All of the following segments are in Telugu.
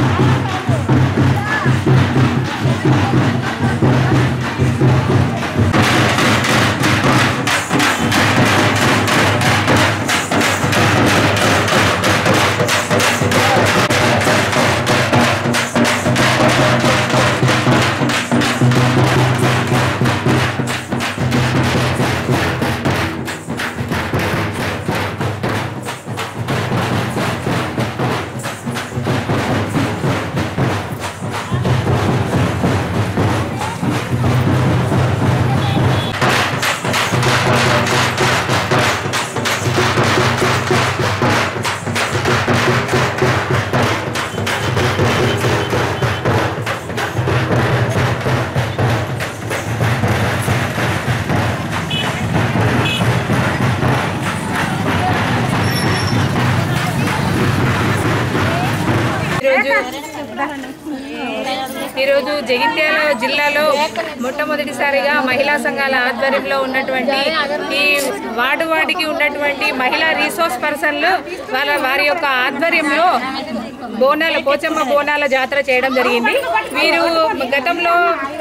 ఈరోజు జగిత్యాల జిల్లాలో మొట్టమొదటిసారిగా మహిళా సంఘాల ఆధ్వర్యంలో ఉన్నటువంటి ఈ వార్డు వార్డుకి ఉన్నటువంటి మహిళా రీసోర్స్ పర్సన్లు వాళ్ళ వారి యొక్క ఆధ్వర్యంలో బోనాల పోచమ్మ బోనాల జాతర చేయడం జరిగింది వీరు గతంలో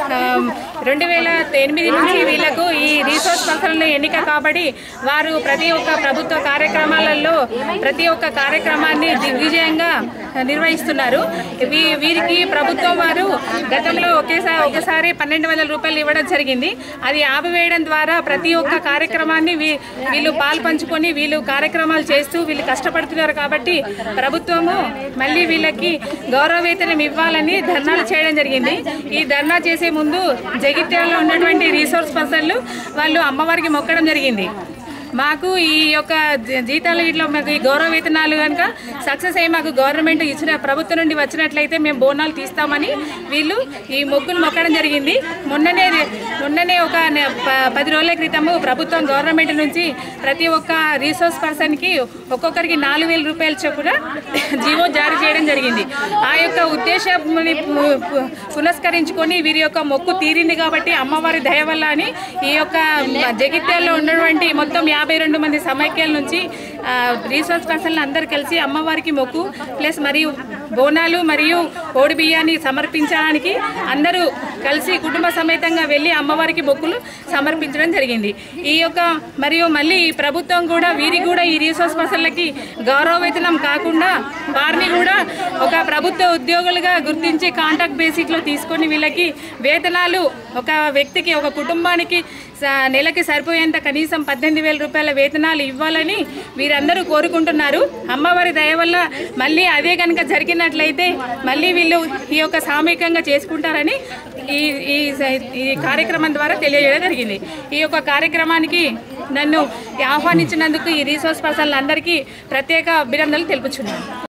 రెండు వేల ఎనిమిది నుంచి వీళ్ళకు ఈ రీసోర్స్ పర్సన్లు ఎన్నిక కాబట్టి వారు ప్రతి ఒక్క ప్రభుత్వ కార్యక్రమాలలో ప్రతి ఒక్క కార్యక్రమాన్ని దిగ్విజయంగా నిర్వహిస్తున్నారు వీ- వీరికి ప్రభుత్వం వారు గతంలో ఒకేసారి ఒకసారి పన్నెండు వందల రూపాయలు ఇవ్వడం జరిగింది అది ఆపివేయడం ద్వారా ప్రతి ఒక్క కార్యక్రమాన్ని వీ- వీళ్ళు పాలు పంచుకొని వీళ్ళు కార్యక్రమాలు చేస్తూ వీళ్ళు కష్టపడుతున్నారు కాబట్టి ప్రభుత్వము మళ్ళీ వీళ్ళకి గౌరవ వేతనం ఇవ్వాలని ధర్నాలు చేయడం జరిగింది ఈ ధర్నా చేసే ముందు జగిత్యాలలో ఉన్నటువంటి రీసోర్స్ పర్సన్లు వాళ్ళు అమ్మవారికి మొక్కడం జరిగింది మాకు ఈ యొక్క జీ- జీతాలు ఇట్లా మాకు ఈ గౌరవ వేతనాలు కనుక సక్సెస్ అయ్యి మాకు గవర్నమెంట్ ఇచ్చిన ప్రభుత్వం నుండి వచ్చినట్లయితే మేము బోనాలు తీస్తామని వీళ్ళు ఈ మొక్కులు మొక్కడం జరిగింది మొన్ననే మొన్ననే ఒక నె- ప- పది రోజుల క్రితము ప్రభుత్వం గవర్నమెంట్ నుంచి ప్రతి ఒక్క రీసోర్స్ పర్సన్కి ఒక్కొక్కరికి నాలుగు వేల రూపాయల చొప్పున జీవో జారీ చేయడం జరిగింది ఆ యొక్క ఉద్దేశాన్ని పు- పు- పునస్కరించుకొని వీరి యొక్క మొక్కు తీరింది కాబట్టి అమ్మవారి దయ వల్ల అని ఈ యొక్క జగిత్యాల్లో ఉన్నటువంటి మొత్తం యాభై రెండు మంది సమైక్యాల నుంచి ఆ, రీసోర్స్ పర్సన్లు అందరు కలిసి అమ్మవారికి మొక్కు ప్లస్ మరియు బోనాలు మరియు ఓడి బియ్యాన్ని సమర్పించడానికి అందరూ కలిసి కుటుంబ సమేతంగా వెళ్ళి అమ్మవారికి మొక్కులు సమర్పించడం జరిగింది ఈ యొక్క మరియు మళ్ళీ ఈ ప్రభుత్వం కూడా వీరికి కూడా ఈ రీసోర్స్ పర్సన్లకి గౌరవ వేతనం కాకుండా వారిని కూడా ఒక ప్రభుత్వ ఉద్యోగులుగా గుర్తించి కాంట్రాక్ట్ బేసిక్లో తీసుకొని వీళ్ళకి వేతనాలు ఒక వ్యక్తికి ఒక కుటుంబానికి స- నెలకి సరిపోయేంత కనీసం పద్దెనిమిది వేల రూపాయల వేతనాలు ఇవ్వాలని వీరందరూ కోరుకుంటున్నారు అమ్మవారి దయ వల్ల మళ్ళీ అదే కనుక జరిగినట్లయితే మళ్ళీ వీళ్ళు ఈ యొక్క సామూహికంగా చేసుకుంటారని ఈ ఈ ఈ కార్యక్రమం ద్వారా తెలియజేయడం జరిగింది ఈ యొక్క కార్యక్రమానికి నన్ను ఆహ్వానించినందుకు ఈ రీసోర్స్ పర్సన్లందరికీ ప్రత్యేక అభినందనలు తెలుపుచున్నాను